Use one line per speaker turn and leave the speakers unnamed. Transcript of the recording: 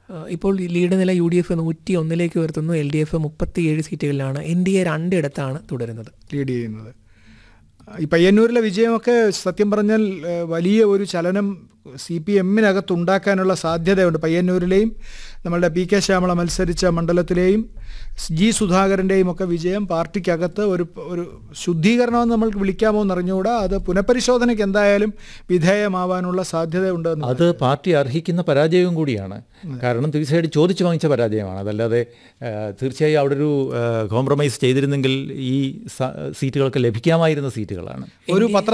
ആ, ഇപ്പോൾ ഈ ലീഡ് നില യു ഡി എഫ് നൂറ്റി ഒന്നിലേക്ക് ഉയർത്തുന്നു എൽ ഡി എഫ് മുപ്പത്തിയേഴ് സീറ്റുകളിലാണ് എൻ ഡി എ രണ്ടിടത്താണ് തുടരുന്നത്
ലീഡ് ചെയ്യുന്നത് ഈ പയ്യന്നൂരിലെ വിജയമൊക്കെ സത്യം പറഞ്ഞാൽ ഏഹ്, വലിയ ഒരു ചലനം സി പി എമ്മിനകത്തുണ്ടാക്കാനുള്ള സാധ്യതയുണ്ട് പയ്യന്നൂരിലെയും നമ്മളുടെ പി കെ ശ്യാമള മത്സരിച്ച മണ്ഡലത്തിലെയും ജി സുധാകരൻ്റെയും ഒക്കെ വിജയം പാർട്ടിക്കകത്ത് ഒരു ഒരു ശുദ്ധീകരണമെന്ന് നമ്മൾക്ക് വിളിക്കാമോ എന്നറിഞ്ഞുകൂടാ അത് പുനഃപരിശോധനയ്ക്ക് എന്തായാലും വിധേയമാവാനുള്ള സാധ്യതയുണ്ട് എന്ന്
അത് പാർട്ടി അർഹിക്കുന്ന പരാജയവും കൂടിയാണ് കാരണം തീർച്ചയായിട്ടും ചോദിച്ചു വാങ്ങിച്ച പരാജയമാണ് അതല്ലാതെ ആ, തീർച്ചയായും അവിടെ ഒരു കോംപ്രമൈസ് ചെയ്തിരുന്നെങ്കിൽ ഈ സ- സീറ്റുകൾക്ക് ലഭിക്കാമായിരുന്ന സീറ്റുകളാണ്
ഒരു പത്ര